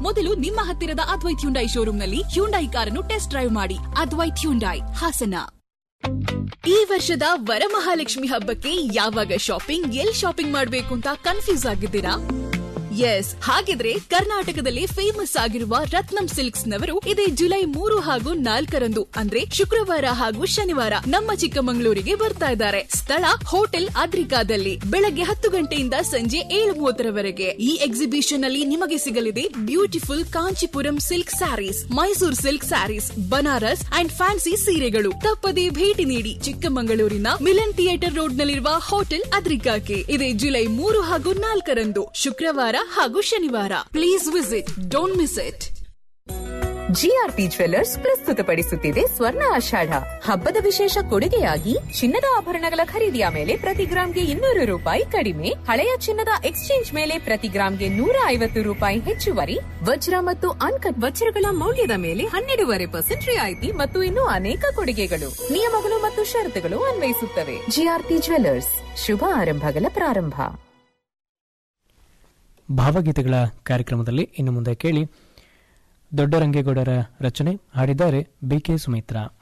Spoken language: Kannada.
ಮೊದಲು ನಿಮ್ಮ ಹತ್ತಿರದ ಅದ್ವೈತ್ ಹ್ಯುಂಡೈ ಶೋರೂಮ್ನಲ್ಲಿ ಹ್ಯುಂಡೈ ಕಾರನ್ನು ಟೆಸ್ಟ್ ಡ್ರೈವ್ ಮಾಡಿ ಅದ್ವೈತ್ ಹ್ಯುಂಡೈ ಹಾಸನ ಈ ವರ್ಷದ ವರಮಹಾಲಕ್ಷ್ಮಿ ಹಬ್ಬಕ್ಕೆ ಯಾವಾಗ ಶಾಪಿಂಗ್ ಎಲ್ ಶಾಪಿಂಗ್ ಮಾಡಬೇಕು ಅಂತ ಕನ್ಫ್ಯೂಸ್ ಆಗಿದ್ದೀರಾ ಎಸ್ ಹಾಗಿದ್ರೆ ಕರ್ನಾಟಕದಲ್ಲಿ ಫೇಮಸ್ ಆಗಿರುವ ರತ್ನಂ ಸಿಲ್ಕ್ಸ್ ನವರು ಇದೇ ಜುಲೈ ಮೂರು ಹಾಗೂ ನಾಲ್ಕರಂದು ಅಂದ್ರೆ ಶುಕ್ರವಾರ ಹಾಗೂ ಶನಿವಾರ ನಮ್ಮ ಚಿಕ್ಕಮಗಳೂರಿಗೆ ಬರ್ತಾ ಇದ್ದಾರೆ ಸ್ಥಳ ಹೋಟೆಲ್ ಅದ್ರಿಕಾದಲ್ಲಿ ಬೆಳಗ್ಗೆ ಹತ್ತು ಗಂಟೆಯಿಂದ ಸಂಜೆ ಏಳು ಮೂವತ್ತರವರೆಗೆ ಈ ಎಕ್ಸಿಬಿಷನ್ ಅಲ್ಲಿ ನಿಮಗೆ ಸಿಗಲಿದೆ beautiful Kanchipuram silk sarees Mysuru silk sarees Banaras and fancy ಸೀರೆಗಳು ತಪ್ಪದೇ ಭೇಟಿ ನೀಡಿ ಚಿಕ್ಕಮಗಳೂರಿನ ಮಿಲನ್ ಥಿಯೇಟರ್ ರೋಡ್ ನಲ್ಲಿರುವ ಹೋಟೆಲ್ ಅದ್ರಿಕಾಕ್ಕೆ ಇದೇ ಜುಲೈ ಮೂರು ಹಾಗೂ ನಾಲ್ಕರಂದು ಶುಕ್ರವಾರ ಹಾಗೂ ಶನಿವಾರ please visit don't miss it GRP jewellers ಪ್ರಸ್ತುತಪಡಿಸುತ್ತಿದೆ ಸ್ವರ್ಣ ಆಷಾಢ ಹಬ್ಬದ ವಿಶೇಷ ಕೊಡುಗೆಯಾಗಿ ಚಿನ್ನದ ಆಭರಣಗಳ ಖರೀದಿಯ ಮೇಲೆ ಪ್ರತಿ ಗ್ರಾಂಗೆ ಇನ್ನೂರು ರೂಪಾಯಿ ಕಡಿಮೆ ಹಳೆಯ ಚಿನ್ನದ ಎಕ್ಸ್ಚೇಂಜ್ ಮೇಲೆ ಪ್ರತಿ ಗ್ರಾಂಗೆ ನೂರ ಐವತ್ತು ರೂಪಾಯಿ ಹೆಚ್ಚುವರಿ ವಜ್ರ ಮತ್ತು ಅನ್ಕಟ್ ವಜ್ರಗಳ ಮೌಲ್ಯದ ಮೇಲೆ ಹನ್ನೆರಡೂವರೆ ಪರ್ಸೆಂಟ್ ರಿಯಾಯಿತಿ ಮತ್ತು ಇನ್ನೂ ಅನೇಕ ಕೊಡುಗೆಗಳು ನಿಯಮಗಳು ಮತ್ತು ಷರತ್ತುಗಳು ಅನ್ವಯಿಸುತ್ತವೆ ಜಿಆರ್ಪಿ ಜ್ವೆಲ್ಲರ್ಸ್ ಶುಭ ಆರಂಭಗಳ ಪ್ರಾರಂಭ ಭಾವಗೀತೆಗಳ ಕಾರ್ಯಕ್ರಮದಲ್ಲಿ ಇನ್ನು ಮುಂದೆ ಕೇಳಿ ದೊಡ್ಡರಂಗೇಗೌಡರ ರಚನೆ ಹಾಡಿದ್ದಾರೆ ಬಿಕೆ ಸುಮಿತ್ರಾ